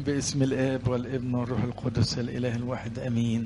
باسم الآب والابن والروح القدس الإله الواحد أمين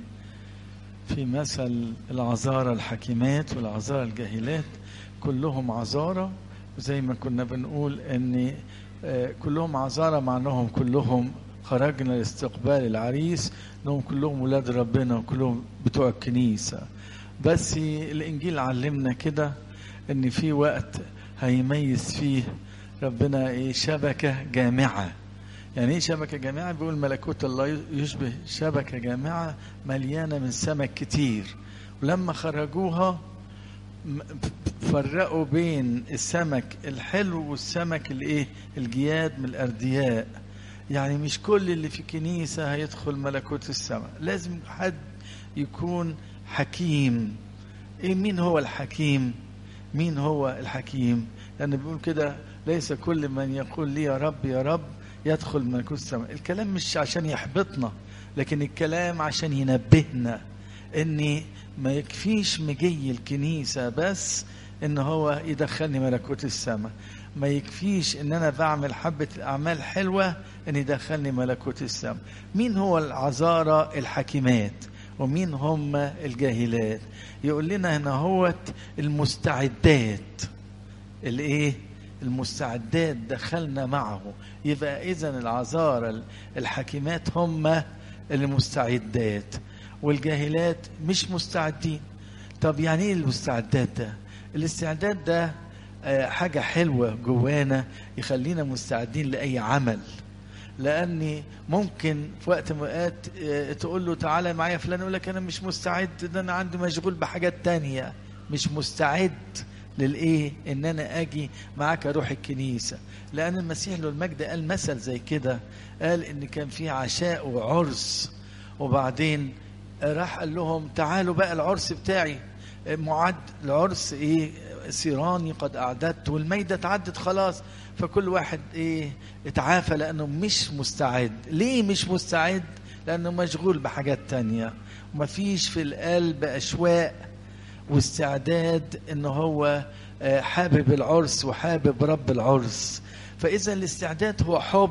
في مثل العذارى الحكيمات والعذارى الجاهلات كلهم عذارى وزي ما كنا بنقول ان آه، كلهم عذارى مع انهم كلهم خرجنا لاستقبال العريس انهم كلهم ولاد ربنا وكلهم بتوع الكنيسه بس الانجيل علمنا كده ان في وقت هيميز فيه ربنا ايه شبكه جامعه يعني ايه شبكه جامعه بيقول ملكوت الله يشبه شبكه جامعه مليانه من سمك كتير ولما خرجوها م- فرقوا بين السمك الحلو والسمك الايه الجياد من الاردياء يعني مش كل اللي في كنيسه هيدخل ملكوت السماء لازم حد يكون حكيم ايه مين هو الحكيم مين هو الحكيم لان بيقول كده ليس كل من يقول لي يا رب يا رب يدخل ملكوت السماء الكلام مش عشان يحبطنا لكن الكلام عشان ينبهنا ان ما يكفيش مجي الكنيسة بس ان هو يدخلني ملكوت السماء ما يكفيش ان انا بعمل حبة اعمال حلوة ان يدخلني ملكوت السماء مين هو العذارى الحكيمات ومين هم الجاهلات يقول لنا هنا هوت المستعدات الايه المستعدات دخلنا معه يبقى اذا العذارى الحكيمات هم المستعدات والجاهلات مش مستعدين طب يعني ايه المستعدات ده الاستعداد ده آه، حاجة حلوة جوانا يخلينا مستعدين لأي عمل لأني ممكن في وقت من الأوقات آه، تقول له تعالى معايا فلان يقول لك أنا مش مستعد ده أنا عندي مشغول بحاجات تانية مش مستعد للإيه إن أنا أجي معاك أروح الكنيسة لأن المسيح له المجد قال مثل زي كده قال إن كان في عشاء وعرس وبعدين راح قال لهم تعالوا بقى العرس بتاعي معد العرس ايه سيراني قد اعددت والميدة اتعدت خلاص فكل واحد ايه اتعافى لانه مش مستعد ليه مش مستعد لانه مشغول بحاجات تانية ومفيش في القلب اشواق واستعداد ان هو آه، حابب العرس وحابب رب العرس فاذا الاستعداد هو حب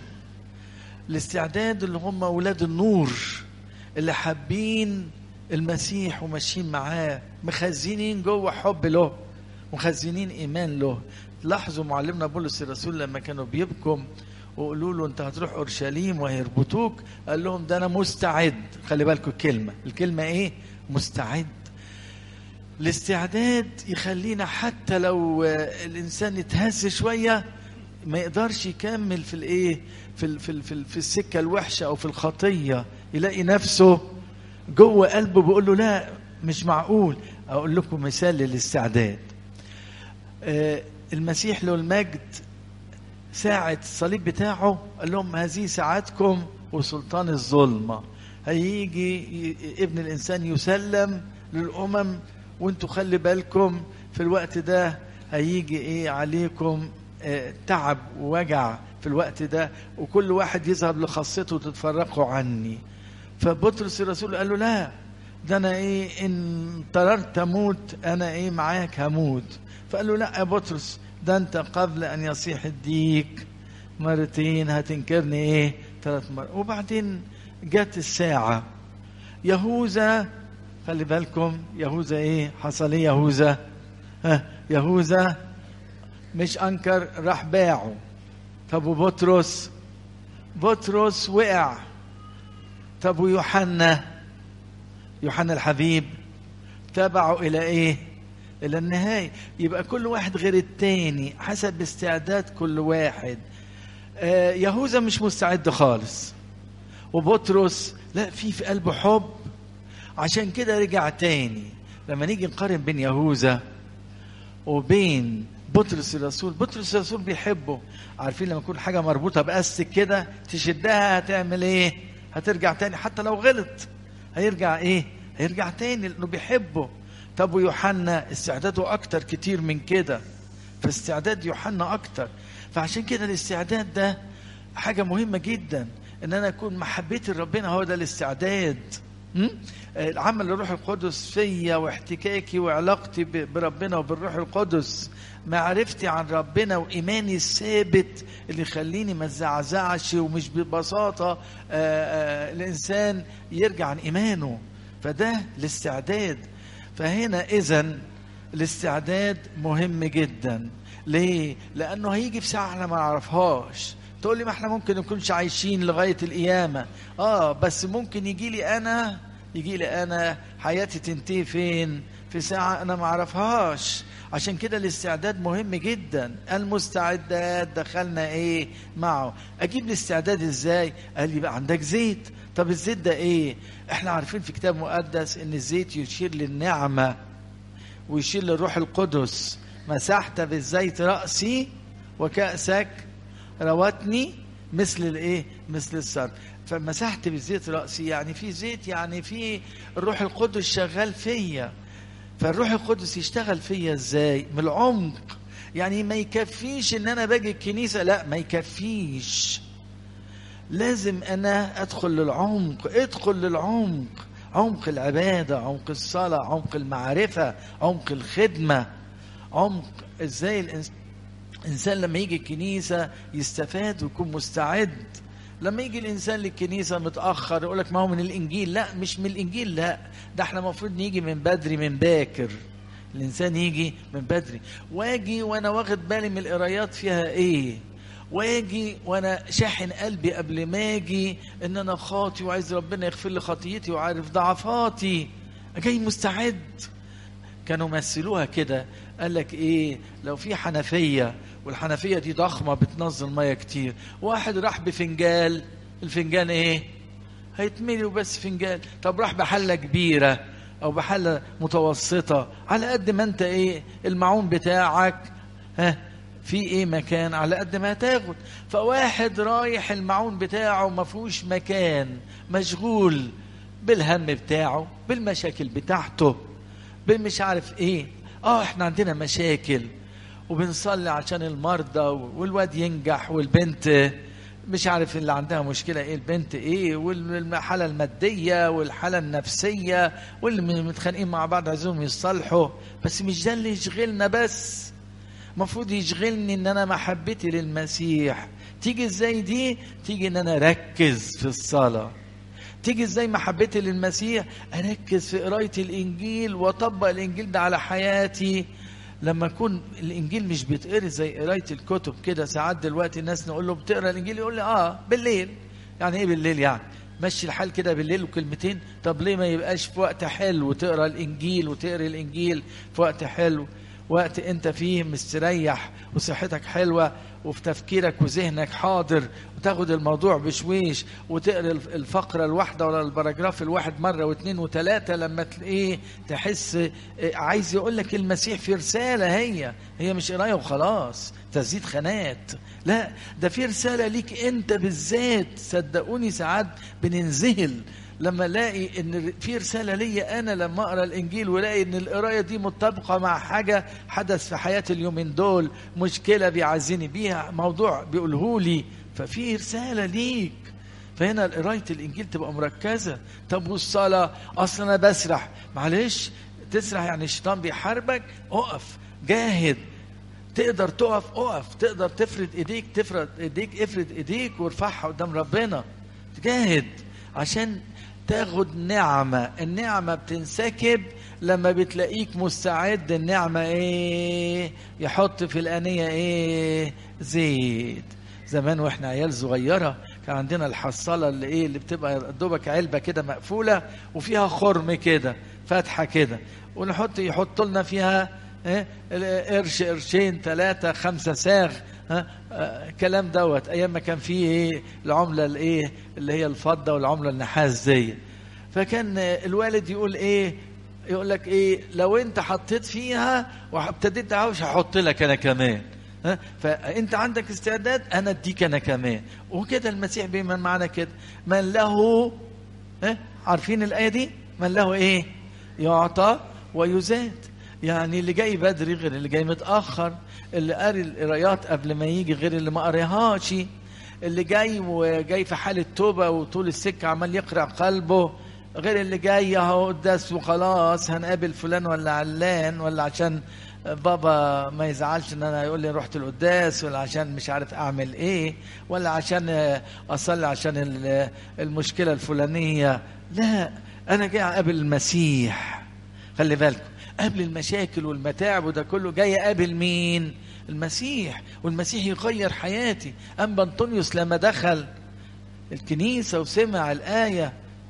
الاستعداد اللي هم اولاد النور اللي حابين المسيح وماشيين معاه مخزنين جوه حب له مخزنين ايمان له لاحظوا معلمنا بولس الرسول لما كانوا بيبكوا وقالوا له انت هتروح اورشليم وهيربطوك قال لهم ده انا مستعد خلي بالكم الكلمه الكلمه ايه مستعد الاستعداد يخلينا حتى لو آه، الانسان يتهز شويه ما يقدرش يكمل في الايه في ال- في ال- في, ال- في السكه الوحشه او في الخطيه يلاقي نفسه جوه قلبه بيقول له لا مش معقول اقول لكم مثال للاستعداد آه، المسيح له المجد ساعة الصليب بتاعه قال لهم هذه ساعتكم وسلطان الظلمة هيجي ي- ابن الإنسان يسلم للأمم وانتوا خلي بالكم في الوقت ده هيجي ايه عليكم آه، تعب ووجع في الوقت ده وكل واحد يذهب لخاصته وتتفرقوا عني فبطرس الرسول قال له لا ده انا ايه ان اضطررت اموت انا ايه معاك هموت فقال له لا يا بطرس ده انت قبل ان يصيح الديك مرتين هتنكرني ايه ثلاث مرات وبعدين جت الساعة يهوذا خلي بالكم يهوذا ايه حصل ايه يهوذا ها يهوذا مش انكر راح باعه طب وبطرس بطرس وقع طب ويوحنا يوحنا الحبيب تبعوا الى ايه الى النهايه يبقى كل واحد غير التاني حسب استعداد كل واحد آه يهوذا مش مستعد خالص وبطرس لا في في قلبه حب عشان كده رجع تاني لما نيجي نقارن بين يهوذا وبين بطرس الرسول بطرس الرسول بيحبه عارفين لما يكون حاجه مربوطه باستك كده تشدها هتعمل ايه هترجع تاني حتى لو غلط هيرجع ايه هيرجع تاني لانه بيحبه طب ويوحنا استعداده اكتر كتير من كده فاستعداد يوحنا اكتر فعشان كده الاستعداد ده حاجه مهمه جدا ان انا اكون محبتي لربنا هو ده الاستعداد م? العمل الروح القدس فيا واحتكاكي وعلاقتي ب- بربنا وبالروح القدس معرفتي عن ربنا وايماني الثابت اللي يخليني ما اتزعزعش ومش ببساطه آه، آه، الانسان يرجع عن ايمانه فده الاستعداد فهنا اذا الاستعداد مهم جدا ليه لانه هيجي في ساعه احنا ما نعرفهاش تقول لي ما احنا ممكن نكونش عايشين لغايه القيامه اه بس ممكن يجي لي انا يجي لي انا حياتي تنتهي فين في ساعه انا ما اعرفهاش عشان كده الاستعداد مهم جدا المستعدات دخلنا ايه معه اجيب الاستعداد ازاي قال لي بقى عندك زيت طب الزيت ده ايه احنا عارفين في كتاب مقدس ان الزيت يشير للنعمه ويشير للروح القدس مسحت بالزيت رأسي وكأسك روتني مثل الايه مثل السر فمسحت بالزيت رأسي يعني في زيت يعني في الروح القدس شغال فيا فالروح القدس يشتغل فيا ازاي من العمق يعني ما يكفيش ان انا باجي الكنيسة لا ما يكفيش لازم انا ادخل للعمق ادخل للعمق عمق العبادة عمق الصلاة عمق المعرفة عمق الخدمة عمق ازاي الإنس- الانسان لما يجي الكنيسة يستفاد ويكون مستعد لما يجي الانسان للكنيسة متأخر يقول لك ما هو من الانجيل لا مش من الانجيل لا ده احنا المفروض نيجي من بدري من باكر الانسان يجي من بدري واجي وانا واخد بالي من القرايات فيها ايه واجي وانا شاحن قلبي قبل ما اجي ان انا خاطي وعايز ربنا يغفر لي خطيتي وعارف ضعفاتي جاي مستعد كانوا مثلوها كده قال لك ايه لو في حنفيه والحنفيه دي ضخمه بتنزل ميه كتير واحد راح بفنجال الفنجان ايه هيتملي وبس فنجان طب راح بحله كبيره او بحله متوسطه على قد ما انت ايه المعون بتاعك ها في ايه مكان على قد ما هتاخد فواحد رايح المعون بتاعه ما فيهوش مكان مشغول بالهم بتاعه بالمشاكل بتاعته بالمش عارف ايه اه احنا عندنا مشاكل وبنصلي عشان المرضى والواد ينجح والبنت مش عارف اللي عندها مشكلة ايه البنت ايه والحالة المادية والحالة النفسية واللي متخانقين مع بعض عايزهم يصلحوا بس مش ده اللي يشغلنا بس المفروض يشغلني ان انا محبتي للمسيح تيجي ازاي دي تيجي ان انا اركز في الصلاه تيجي ازاي محبتي للمسيح اركز في قرايه الانجيل واطبق الانجيل ده على حياتي لما يكون الانجيل مش بيتقري زي قرايه الكتب كده ساعات دلوقتي الناس نقول له بتقرا الانجيل يقول لي اه بالليل يعني ايه بالليل يعني مشي الحال كده بالليل وكلمتين طب ليه ما يبقاش في وقت حلو تقرا الانجيل وتقرا الانجيل في وقت حلو وقت انت فيه مستريح وصحتك حلوه وفي تفكيرك وذهنك حاضر وتاخد الموضوع بشويش وتقرا الفقره الواحده ولا البراجراف الواحد مره واثنين وثلاثه لما تلاقيه تحس عايز يقول لك المسيح في رساله هي هي مش قرايه وخلاص تزيد خانات لا ده في رساله ليك انت بالذات صدقوني ساعات بننذهل لما الاقي ان في رساله ليا انا لما اقرا الانجيل والاقي ان القرايه دي متطابقه مع حاجه حدث في حياتي اليومين دول مشكله بيعزني بيها موضوع بيقوله لي ففي رساله ليك فهنا قرايه الانجيل تبقى مركزه طب والصلاه اصل انا بسرح معلش تسرح يعني الشيطان بيحاربك اقف جاهد تقدر تقف اقف تقدر تفرد ايديك تفرد ايديك افرد ايديك وارفعها قدام ربنا تجاهد عشان تاخد نعمة النعمة بتنسكب لما بتلاقيك مستعد النعمة ايه يحط في الآنية ايه زيت زمان واحنا عيال صغيرة كان عندنا الحصالة اللي ايه اللي بتبقى دوبك علبة كده مقفولة وفيها خرم كده فتحة كده ونحط يحط لنا فيها ايه قرش قرشين ثلاثة خمسة ساغ ها آه كلام دوت ايام ما كان فيه ايه العمله الايه اللي هي الفضه والعمله النحاس دي فكان الوالد يقول ايه يقول لك ايه لو انت حطيت فيها وابتديت عاوز هحط لك انا كمان ها فانت عندك استعداد انا اديك انا كمان وكده المسيح بيمن معنا كده من له ها عارفين الايه دي من له ايه يعطى ويزاد يعني اللي جاي بدري غير اللي جاي متاخر اللي قاري القرايات قبل ما يجي غير اللي ما قريهاش اللي جاي وجاي في حالة توبة وطول السكة عمال يقرأ قلبه غير اللي جاي اهو قداس وخلاص هنقابل فلان ولا علان ولا عشان بابا ما يزعلش ان انا يقول لي رحت القداس ولا عشان مش عارف اعمل ايه ولا عشان اصلي عشان ال- المشكله الفلانيه لا انا جاي اقابل المسيح خلي بالكم قبل المشاكل والمتاعب وده كله جاي اقابل مين المسيح والمسيح يغير حياتي اما انطونيوس لما دخل الكنيسة وسمع الآية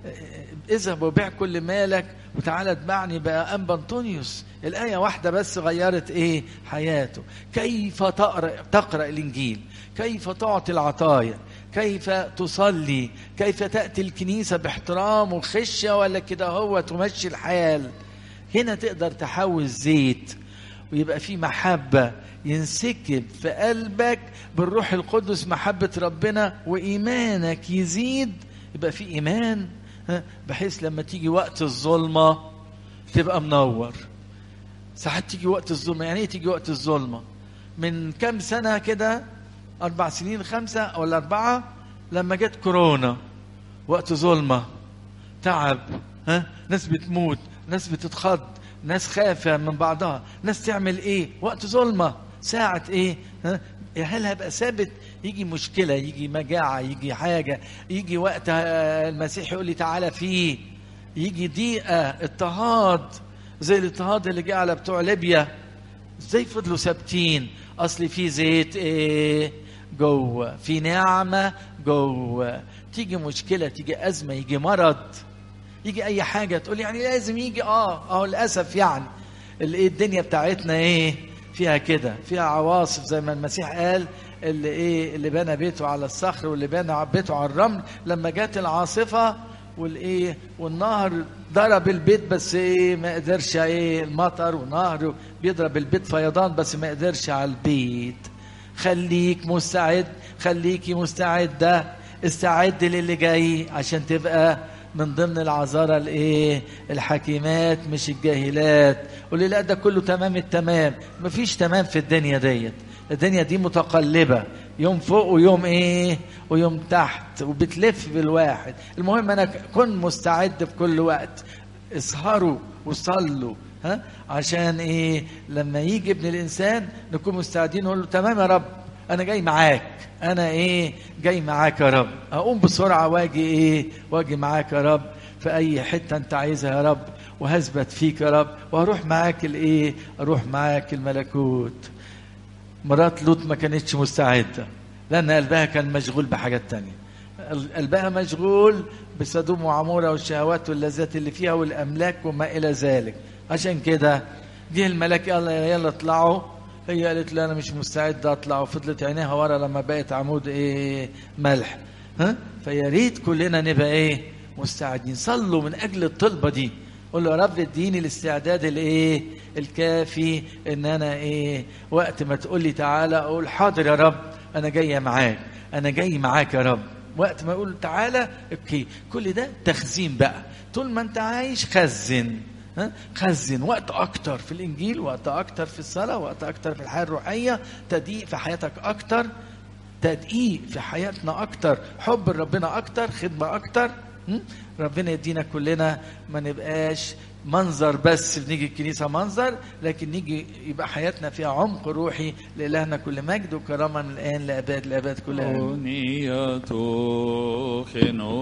اذهب وبيع كل مالك وتعالى اتبعني بقى أنبا أنطونيوس الآية واحدة بس غيرت إيه حياته كيف تقرأ, تقرأ الإنجيل كيف تعطي العطايا كيف تصلي كيف تأتي الكنيسة باحترام وخشية ولا كده هو تمشي الحال هنا تقدر تحول زيت ويبقى في محبة ينسكب في قلبك بالروح القدس محبة ربنا وإيمانك يزيد يبقى في إيمان ها، بحيث لما تيجي وقت الظلمة تبقى منور ساعات تيجي وقت الظلمة يعني ايه تيجي وقت الظلمة من كام سنة كده أربع سنين خمسة ولا أربعة لما جت كورونا وقت ظلمة تعب ها ناس بتموت ناس بتتخض ناس خافة من بعضها ناس تعمل ايه وقت ظلمة ساعة ايه ها هل هبقى ثابت يجي مشكلة يجي مجاعة يجي حاجة يجي وقت آه، المسيح يقول لي تعالى فيه يجي ضيقة اضطهاد زي الاضطهاد اللي جه على بتوع ليبيا ازاي فضلوا ثابتين اصل في زيت ايه جوه في نعمه جوه تيجي مشكله تيجي ازمه يجي مرض يجي اي حاجه تقول يعني لازم يجي اه اه للاسف يعني اللي ايه الدنيا بتاعتنا ايه فيها كده فيها عواصف زي ما المسيح قال اللي ايه اللي بنى بيته على الصخر واللي بنى بيته على الرمل لما جت العاصفه والايه والنهر ضرب البيت بس ايه ما قدرش ايه المطر ونهر بيضرب البيت فيضان بس ما قدرش على البيت خليك مستعد خليكي مستعده استعد للي جاي عشان تبقى من ضمن العذارى الايه الحكيمات مش الجاهلات قولي لا ده كله تمام التمام مفيش تمام في الدنيا ديت الدنيا دي متقلبة يوم فوق ويوم ايه ويوم تحت وبتلف بالواحد المهم انا كن مستعد في كل وقت اسهروا وصلوا ها عشان ايه لما يجي ابن الانسان نكون مستعدين نقول له تمام يا رب انا جاي معاك انا ايه جاي معاك يا رب اقوم بسرعه واجي ايه واجي معاك يا رب في اي حته انت عايزها يا رب وهثبت فيك يا رب وهروح معاك الايه اروح معاك الملكوت مرات لوط ما كانتش مستعده لان قلبها كان مشغول بحاجات تانية قلبها مشغول بسدوم وعموره والشهوات واللذات اللي فيها والاملاك وما الى ذلك عشان كده جه الملاك يلا يلا اطلعوا هي قالت لا انا مش مستعد اطلع وفضلت عينيها ورا لما بقت عمود ايه ملح ها فيا ريت كلنا نبقى ايه مستعدين صلوا من اجل الطلبه دي قول له يا رب اديني الاستعداد الايه الكافي ان انا ايه وقت ما تقول لي تعالى اقول حاضر يا رب انا جايه معاك انا جاي معاك يا رب وقت ما يقول تعالى اوكي كل ده تخزين بقى طول ما انت عايش خزن ها؟ خزن وقت اكتر في الانجيل وقت اكتر في الصلاه وقت اكتر في الحياه الروحيه تدقيق في حياتك اكتر تدقيق في حياتنا اكتر حب ربنا اكتر خدمه اكتر م? ربنا يدينا كلنا ما نبقاش منظر بس بنيجي الكنيسة منظر لكن نيجي يبقى حياتنا فيها عمق روحي لإلهنا كل مجد وكرامة من الآن لأباد لأباد كلها أغنية خنو